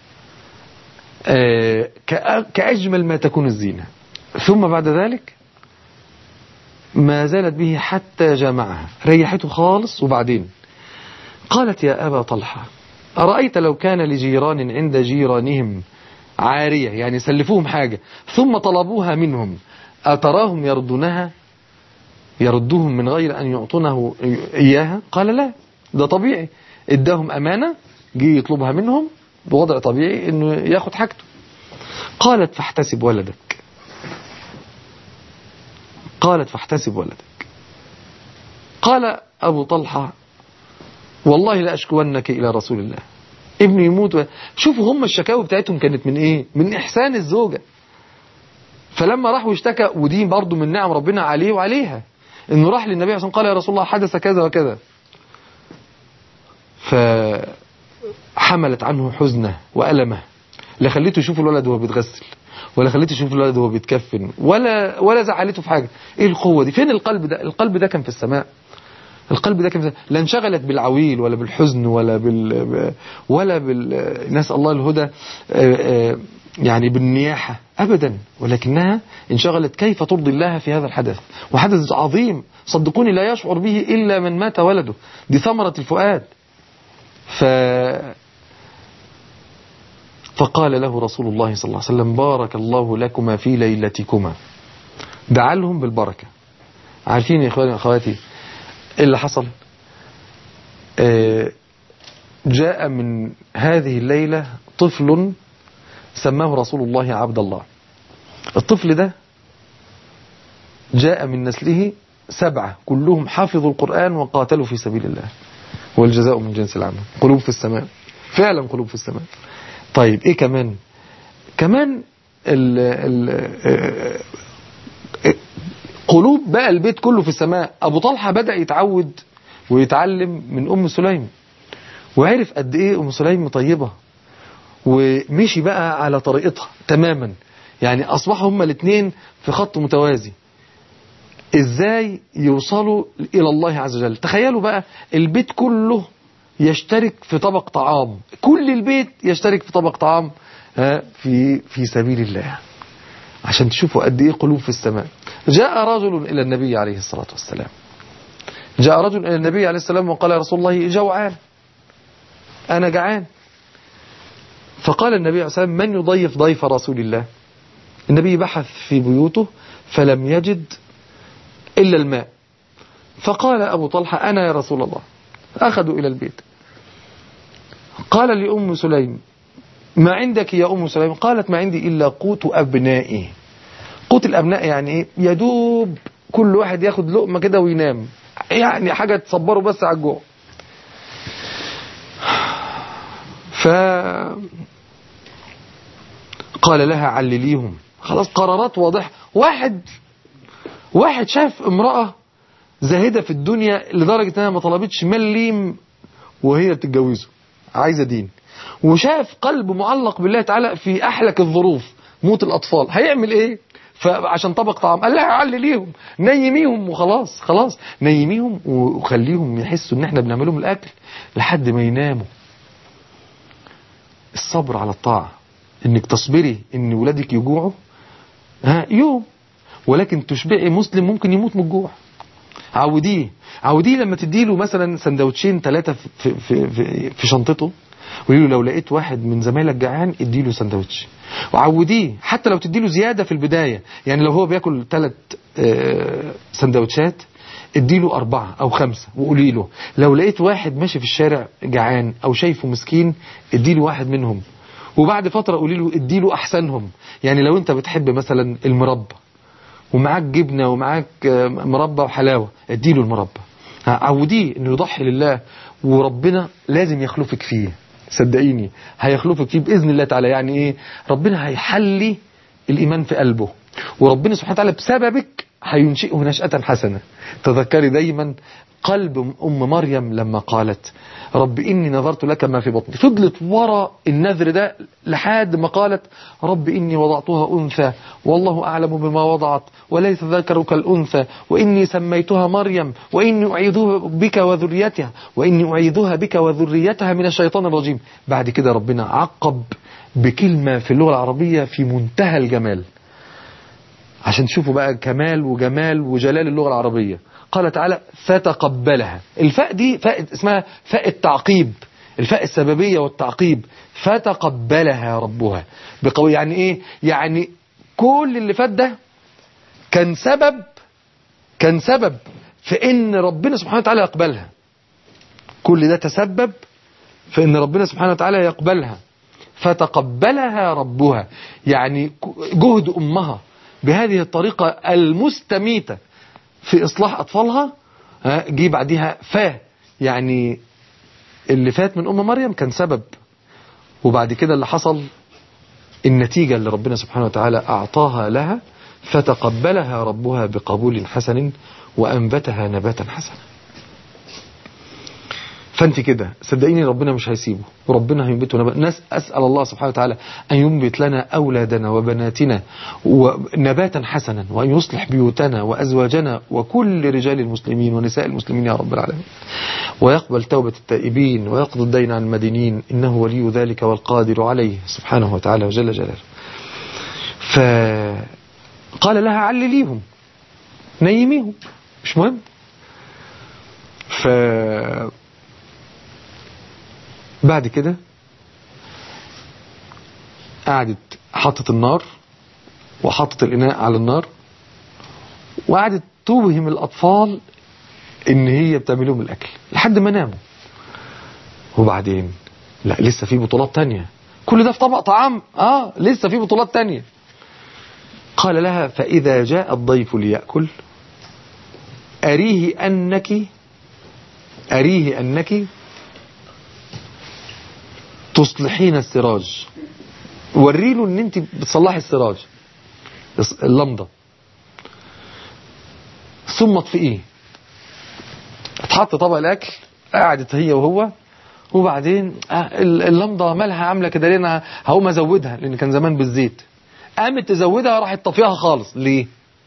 كأجمل ما تكون الزينة ثم بعد ذلك ما زالت به حتى جامعها ريحته خالص وبعدين قالت يا أبا طلحة أرأيت لو كان لجيران عند جيرانهم عارية يعني سلفوهم حاجة ثم طلبوها منهم أتراهم يردونها يردوهم من غير أن يعطونه إياها قال لا ده طبيعي اداهم أمانة جه يطلبها منهم بوضع طبيعي أنه ياخد حاجته قالت فاحتسب ولدك قالت فاحتسب ولدك قال أبو طلحة والله لا أشكونك إلى رسول الله ابني يموت و... شوفوا هم الشكاوي بتاعتهم كانت من إيه من إحسان الزوجة فلما راح واشتكى ودي برضه من نعم ربنا عليه وعليها انه راح للنبي عشان قال يا رسول الله حدث كذا وكذا فحملت عنه حزنه وألمه لا خليته يشوف الولد وهو بيتغسل ولا خليته يشوف الولد وهو بيتكفن ولا ولا زعلته في حاجه ايه القوه دي فين القلب ده القلب ده كان في السماء القلب ده كان في لا انشغلت بالعويل ولا بالحزن ولا بال ولا بال نسال الله الهدى يعني بالنياحه ابدا ولكنها انشغلت كيف ترضي الله في هذا الحدث وحدث عظيم صدقوني لا يشعر به الا من مات ولده دي ثمره الفؤاد ف فقال له رسول الله صلى الله عليه وسلم بارك الله لكما في ليلتكما دعا لهم بالبركة عارفين يا إخواني وأخواتي إيه اللي حصل آه جاء من هذه الليلة طفل سماه رسول الله عبد الله الطفل ده جاء من نسله سبعة كلهم حافظوا القرآن وقاتلوا في سبيل الله والجزاء من جنس العمل قلوب في السماء فعلا قلوب في السماء طيب ايه كمان كمان ال ال قلوب بقى البيت كله في السماء ابو طلحه بدا يتعود ويتعلم من ام سليم وعرف قد ايه ام سليم طيبه ومشي بقى على طريقتها تماما يعني اصبحوا هما الاثنين في خط متوازي ازاي يوصلوا الى الله عز وجل تخيلوا بقى البيت كله يشترك في طبق طعام كل البيت يشترك في طبق طعام في في سبيل الله عشان تشوفوا قد ايه قلوب في السماء جاء رجل الى النبي عليه الصلاه والسلام جاء رجل الى النبي عليه السلام وقال يا رسول الله جوعان انا جعان فقال النبي عليه الصلاه والسلام من يضيف ضيف رسول الله النبي بحث في بيوته فلم يجد الا الماء فقال ابو طلحه انا يا رسول الله أخذوا إلى البيت قال لأم سليم ما عندك يا أم سليم قالت ما عندي إلا قوت أبنائي قوت الابناء يعني ايه يدوب كل واحد ياخد لقمه كده وينام يعني حاجه تصبره بس على الجوع ف قال لها علليهم خلاص قرارات واضحه واحد واحد شاف امراه زاهده في الدنيا لدرجه انها ما طلبتش مليم وهي بتتجوزه عايزه دين وشاف قلب معلق بالله تعالى في احلك الظروف موت الاطفال هيعمل ايه فعشان طبق طعام قال لها علليهم نيميهم وخلاص خلاص نيميهم وخليهم يحسوا ان احنا بنعمل لهم الاكل لحد ما يناموا الصبر على الطاعه انك تصبري ان ولادك يجوعوا ها يوم ولكن تشبعي مسلم ممكن يموت من الجوع عوديه عوديه لما تديله مثلا سندوتشين ثلاثه في, في, في, في شنطته ويقول له لو لقيت واحد من زمايلك جعان اديله سندوتش وعوديه حتى لو تديله زياده في البدايه يعني لو هو بياكل ثلاث سندوتشات اديله أربعة أو خمسة وقولي له لو لقيت واحد ماشي في الشارع جعان أو شايفه مسكين اديله واحد منهم وبعد فترة قولي له اديله أحسنهم يعني لو أنت بتحب مثلا المربى ومعاك جبنة ومعاك مربى وحلاوة اديله المربى عوديه انه يضحي لله وربنا لازم يخلفك فيه صدقيني هيخلفك فيه باذن الله تعالى يعني ايه ربنا هيحلي الايمان في قلبه وربنا سبحانه وتعالى بسببك هينشئه نشأة حسنة تذكري دايما قلب أم مريم لما قالت رب إني نظرت لك ما في بطني فضلت ورا النذر ده لحد ما قالت رب إني وضعتها أنثى والله أعلم بما وضعت وليس ذكرك الأنثى وإني سميتها مريم وإني أعيذها بك وذريتها وإني أعيذها بك وذريتها من الشيطان الرجيم بعد كده ربنا عقب بكلمة في اللغة العربية في منتهى الجمال عشان تشوفوا بقى كمال وجمال وجلال اللغة العربية قال تعالى فتقبلها الفاء دي فاء اسمها فاء التعقيب الفاء السببية والتعقيب فتقبلها ربها بقوي يعني ايه يعني كل اللي فات ده كان سبب كان سبب في ان ربنا سبحانه وتعالى يقبلها كل ده تسبب في ان ربنا سبحانه وتعالى يقبلها فتقبلها ربها يعني جهد امها بهذه الطريقة المستميتة في إصلاح أطفالها جه بعديها فا يعني اللي فات من أم مريم كان سبب وبعد كده اللي حصل النتيجة اللي ربنا سبحانه وتعالى أعطاها لها فتقبلها ربها بقبول حسن وأنبتها نباتا حسنا فانت كده صدقيني ربنا مش هيسيبه وربنا هينبته نبات ناس اسال الله سبحانه وتعالى ان ينبت لنا اولادنا وبناتنا نباتا حسنا وان يصلح بيوتنا وازواجنا وكل رجال المسلمين ونساء المسلمين يا رب العالمين ويقبل توبه التائبين ويقضي الدين عن المدينين انه ولي ذلك والقادر عليه سبحانه وتعالى وجل جلاله فقال لها علليهم نيميهم مش مهم ف بعد كده قعدت حطت النار وحطت الإناء على النار وقعدت توهم الأطفال إن هي بتعمل لهم الأكل لحد ما ناموا وبعدين لا لسه في بطولات تانية كل ده في طبق طعام آه لسه في بطولات تانية قال لها فإذا جاء الضيف ليأكل أريه أنك أريه أنك تصلحين السراج وري له ان انت بتصلحي السراج اللمضه ثم اطفئيه اتحط طبق الاكل قعدت هي وهو وبعدين اللمضه مالها عامله كده ليه انا هقوم ازودها لان كان زمان بالزيت قامت تزودها راحت طفيها خالص ليه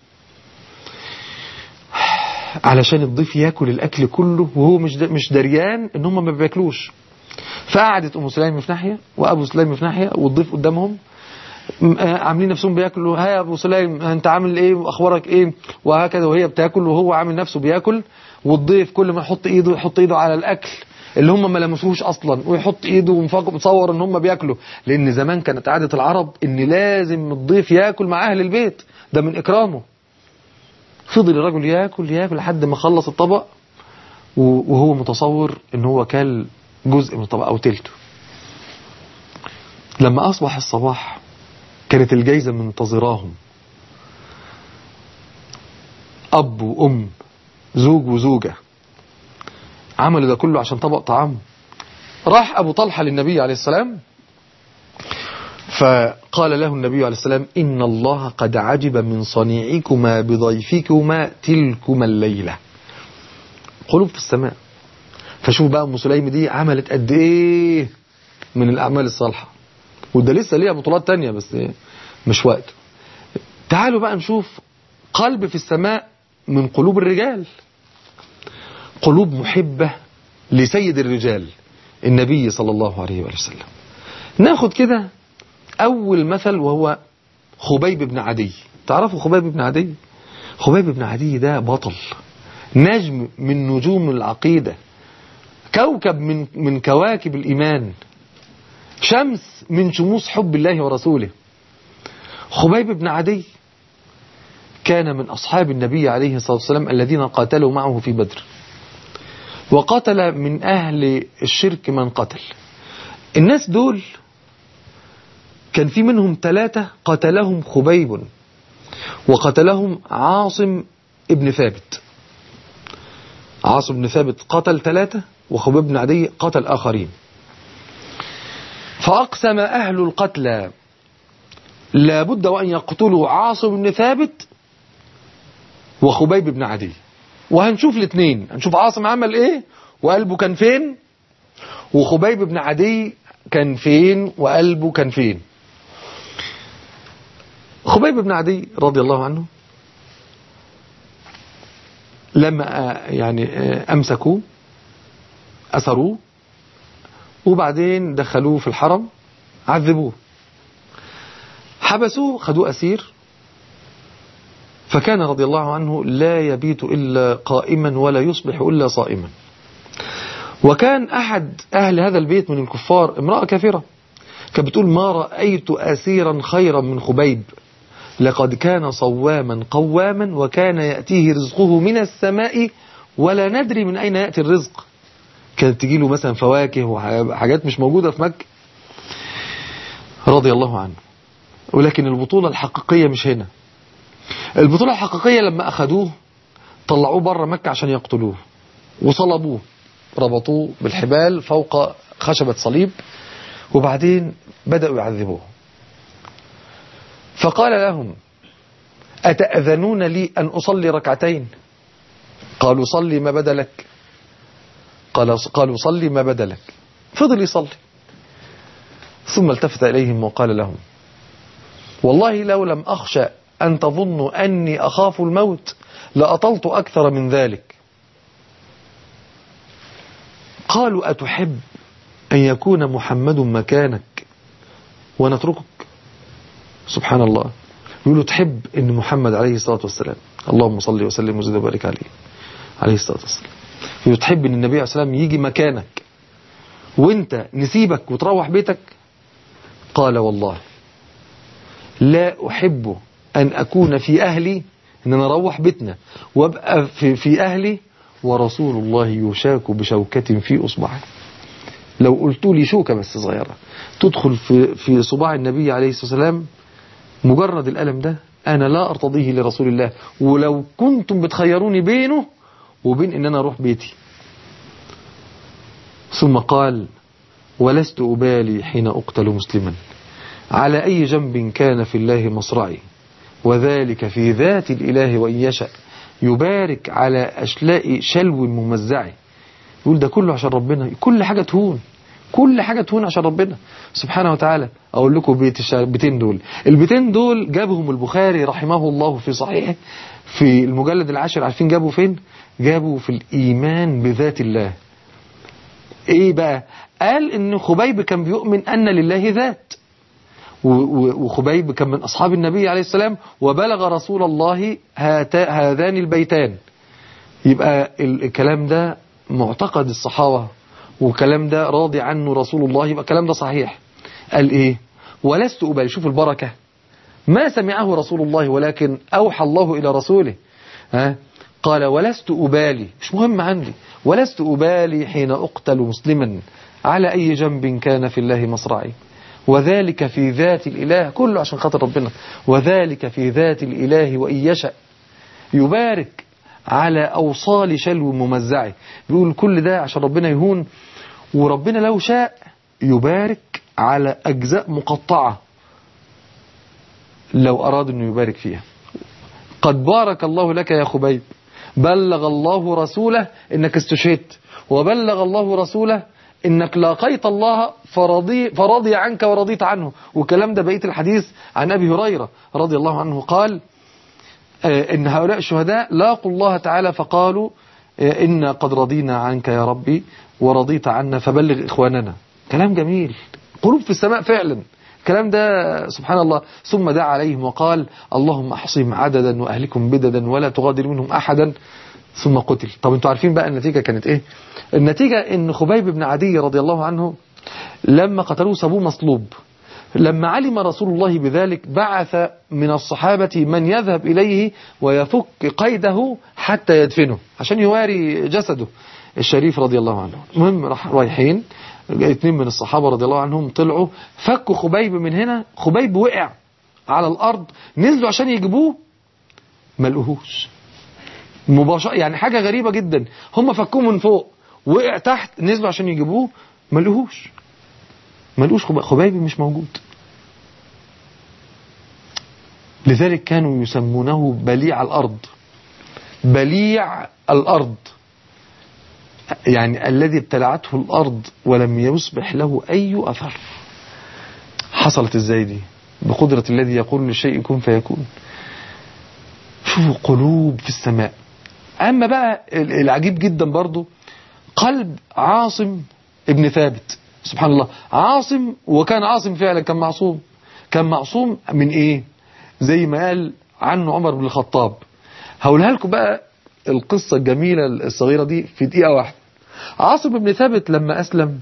علشان الضيف ياكل الاكل كله وهو مش مش دريان ان هم ما بياكلوش فقعدت ام سليم في ناحيه وابو سليم في ناحيه والضيف قدامهم عاملين نفسهم بياكلوا ها يا ابو سليم انت عامل ايه واخبارك ايه وهكذا وهي بتاكل وهو عامل نفسه بياكل والضيف كل ما يحط ايده يحط ايده على الاكل اللي هم ما لمسوهوش اصلا ويحط ايده ومصور ان هم بياكلوا لان زمان كانت عاده العرب ان لازم الضيف ياكل مع اهل البيت ده من اكرامه فضل الرجل ياكل ياكل لحد ما خلص الطبق وهو متصور ان هو كل جزء من الطبق أو تلته لما أصبح الصباح كانت الجايزة منتظراهم أب وأم زوج وزوجة عملوا ده كله عشان طبق طعام راح أبو طلحة للنبي عليه السلام فقال له النبي عليه السلام إن الله قد عجب من صنيعكما بضيفكما تلكما الليلة قلوب في السماء فشوف بقى أم سليم دي عملت قد إيه من الأعمال الصالحة وده لسه ليها بطولات تانية بس مش وقت تعالوا بقى نشوف قلب في السماء من قلوب الرجال قلوب محبة لسيد الرجال النبي صلى الله عليه وآله وسلم ناخد كده أول مثل وهو خبيب بن عدي تعرفوا خبيب بن عدي خبيب بن عدي ده بطل نجم من نجوم العقيدة كوكب من من كواكب الإيمان شمس من شموس حب الله ورسوله خبيب بن عدي كان من أصحاب النبي عليه الصلاة والسلام الذين قاتلوا معه في بدر وقتل من أهل الشرك من قتل الناس دول كان في منهم ثلاثة قتلهم خبيب وقتلهم عاصم ابن ثابت عاصم بن ثابت قتل ثلاثة وخبيب بن عدي قتل آخرين فأقسم أهل القتلى لابد وأن يقتلوا عاصم بن ثابت وخبيب بن عدي وهنشوف الاثنين هنشوف عاصم عمل ايه وقلبه كان فين وخبيب بن عدي كان فين وقلبه كان فين خبيب بن عدي رضي الله عنه لما يعني أمسكوه أسروه وبعدين دخلوه في الحرم عذبوه حبسوه خدوه أسير فكان رضي الله عنه لا يبيت إلا قائما ولا يصبح إلا صائما وكان أحد أهل هذا البيت من الكفار امرأة كافرة كانت بتقول ما رأيت أسيرا خيرا من خبيب لقد كان صواما قواما وكان يأتيه رزقه من السماء ولا ندري من أين يأتي الرزق كانت تجي له مثلا فواكه وحاجات مش موجودة في مكة رضي الله عنه ولكن البطولة الحقيقية مش هنا البطولة الحقيقية لما أخذوه طلعوه بره مكة عشان يقتلوه وصلبوه ربطوه بالحبال فوق خشبة صليب وبعدين بدأوا يعذبوه فقال لهم أتأذنون لي أن أصلي ركعتين قالوا صلي ما بدا لك قال قالوا صلي ما بدا لك فضل يصلي ثم التفت إليهم وقال لهم والله لو لم أخشى أن تظنوا أني أخاف الموت لأطلت أكثر من ذلك قالوا أتحب أن يكون محمد مكانك ونتركك سبحان الله يقولوا تحب أن محمد عليه الصلاة والسلام اللهم صل وسلم وزد وبارك عليه عليه الصلاة والسلام يقولوا تحب أن النبي عليه الصلاة والسلام يجي مكانك وانت نسيبك وتروح بيتك قال والله لا أحب أن أكون في أهلي أن أنا أروح بيتنا وأبقى في, في أهلي ورسول الله يشاك بشوكة في أصبعه لو قلت لي شوكة بس صغيرة تدخل في, في صباع النبي عليه الصلاة والسلام مجرد الألم ده أنا لا أرتضيه لرسول الله ولو كنتم بتخيروني بينه وبين أن أنا أروح بيتي ثم قال ولست أبالي حين أقتل مسلما على أي جنب كان في الله مصرعي وذلك في ذات الإله وإن يشأ يبارك على أشلاء شلو ممزع يقول ده كله عشان ربنا كل حاجة تهون كل حاجة تهون عشان ربنا سبحانه وتعالى أقول لكم بيت البيتين دول البيتين دول جابهم البخاري رحمه الله في صحيحه في المجلد العاشر عارفين جابوا فين جابوا في الإيمان بذات الله ايه بقى قال ان خبيب كان بيؤمن ان لله ذات وخبيب كان من أصحاب النبي عليه السلام وبلغ رسول الله هذان البيتان يبقى الكلام ده معتقد الصحابة والكلام ده راضي عنه رسول الله يبقى الكلام ده صحيح قال ايه ولست أبالي شوف البركة ما سمعه رسول الله ولكن أوحى الله إلى رسوله ها قال ولست أبالي مش مهم عندي ولست أبالي حين أقتل مسلما على أي جنب كان في الله مصرعي وذلك في ذات الإله كله عشان خاطر ربنا وذلك في ذات الإله وإن يشأ يبارك على أوصال شلو ممزعه بيقول كل ده عشان ربنا يهون وربنا لو شاء يبارك على أجزاء مقطعة لو أراد أنه يبارك فيها قد بارك الله لك يا خبيب بلغ الله رسوله إنك استشهدت وبلغ الله رسوله إنك لاقيت الله فرضي, فرضي عنك ورضيت عنه والكلام ده بقية الحديث عن أبي هريرة رضي الله عنه قال إن هؤلاء الشهداء لاقوا الله تعالى فقالوا إنا قد رضينا عنك يا ربي ورضيت عنا فبلغ إخواننا كلام جميل قلوب في السماء فعلا الكلام ده سبحان الله ثم دعا عليهم وقال اللهم احصهم عددا واهلكم بددا ولا تغادر منهم احدا ثم قتل طب انتوا عارفين بقى النتيجة كانت ايه النتيجة ان خبيب بن عدي رضي الله عنه لما قتلوه سابوه مصلوب لما علم رسول الله بذلك بعث من الصحابة من يذهب إليه ويفك قيده حتى يدفنه عشان يواري جسده الشريف رضي الله عنه المهم راح رايحين اثنين من الصحابة رضي الله عنهم طلعوا فكوا خبيب من هنا خبيب وقع على الأرض نزلوا عشان يجيبوه ما لقوهوش مباشرة يعني حاجة غريبة جدا هم فكوه من فوق وقع تحت نزلوا عشان يجيبوه ما لقوهوش ما لقوش خبيب مش موجود لذلك كانوا يسمونه بليع الأرض بليع الأرض يعني الذي ابتلعته الأرض ولم يصبح له أي أثر حصلت ازاي دي بقدرة الذي يقول للشيء كن فيكون شوفوا قلوب في السماء أما بقى العجيب جدا برضو قلب عاصم ابن ثابت سبحان الله عاصم وكان عاصم فعلا كان معصوم كان معصوم من ايه زي ما قال عنه عمر بن الخطاب هقولها لكم بقى القصة الجميلة الصغيرة دي في دقيقة واحدة عاصم بن ثابت لما أسلم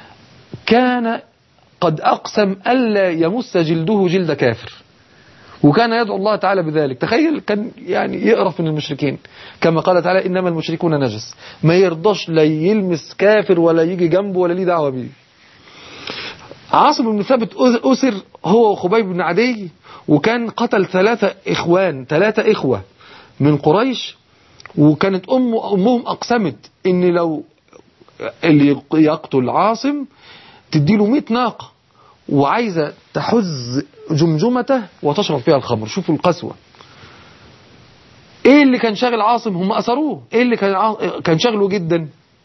كان قد أقسم ألا يمس جلده جلد كافر وكان يدعو الله تعالى بذلك تخيل كان يعني يقرف من المشركين كما قال تعالى إنما المشركون نجس ما يرضاش لا يلمس كافر ولا يجي جنبه ولا ليه دعوة بيه عاصم بن ثابت أسر هو وخبيب بن عدي وكان قتل ثلاثة إخوان ثلاثة إخوة من قريش وكانت أم أمهم أقسمت إن لو اللي يقتل عاصم تديله 100 ناقة وعايزة تحز جمجمته وتشرب فيها الخمر شوفوا القسوة ايه اللي كان شاغل عاصم هم أسروه ايه اللي كان ع... كان شاغله جدا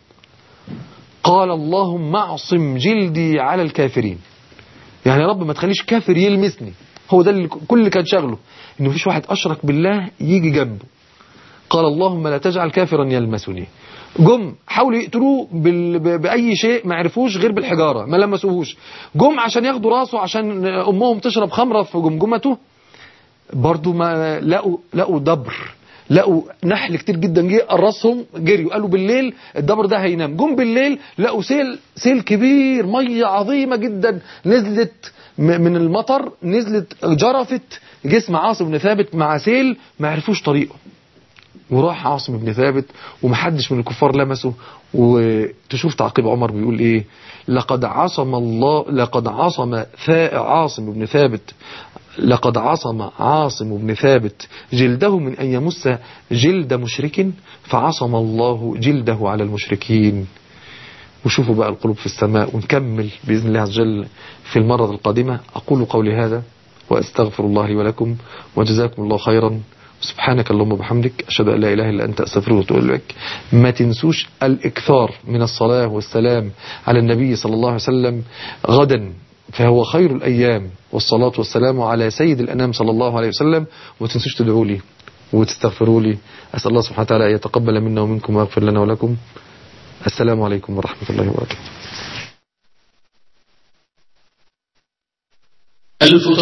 قال اللهم اعصم جلدي على الكافرين يعني يا رب ما تخليش كافر يلمسني هو ده اللي كل اللي كان شاغله ان مفيش واحد اشرك بالله يجي جنبه قال اللهم لا تجعل كافرا يلمسني جم حاولوا يقتلوه بال... بأي شيء ما عرفوش غير بالحجارة ما لمسوهوش جم عشان ياخدوا راسه عشان أمهم تشرب خمرة في جمجمته برضو ما لقوا لقوا دبر لقوا نحل كتير جدا جه قرصهم جريوا قالوا بالليل الدبر ده هينام جم بالليل لقوا سيل سيل كبير ميه عظيمه جدا نزلت من المطر نزلت جرفت جسم عاصم بن ثابت مع سيل ما عرفوش طريقه وراح عاصم بن ثابت ومحدش من الكفار لمسه وتشوف تعقيب عمر بيقول ايه لقد عصم الله لقد عصم عاصم بن ثابت لقد عصم عاصم بن ثابت جلده من أن يمس جلد مشرك فعصم الله جلده على المشركين وشوفوا بقى القلوب في السماء ونكمل بإذن الله عز وجل في المرة القادمة أقول قولي هذا وأستغفر الله لي ولكم وجزاكم الله خيرا سبحانك اللهم وبحمدك أشهد أن لا إله إلا أنت أستغفرك وأتوب إليك ما تنسوش الإكثار من الصلاة والسلام على النبي صلى الله عليه وسلم غدا فهو خير الأيام والصلاة والسلام على سيد الأنام صلى الله عليه وسلم وما تنسوش تدعوا لي وتستغفروا لي أسأل الله سبحانه وتعالى أن يتقبل منا ومنكم ويغفر لنا ولكم السلام عليكم ورحمة الله وبركاته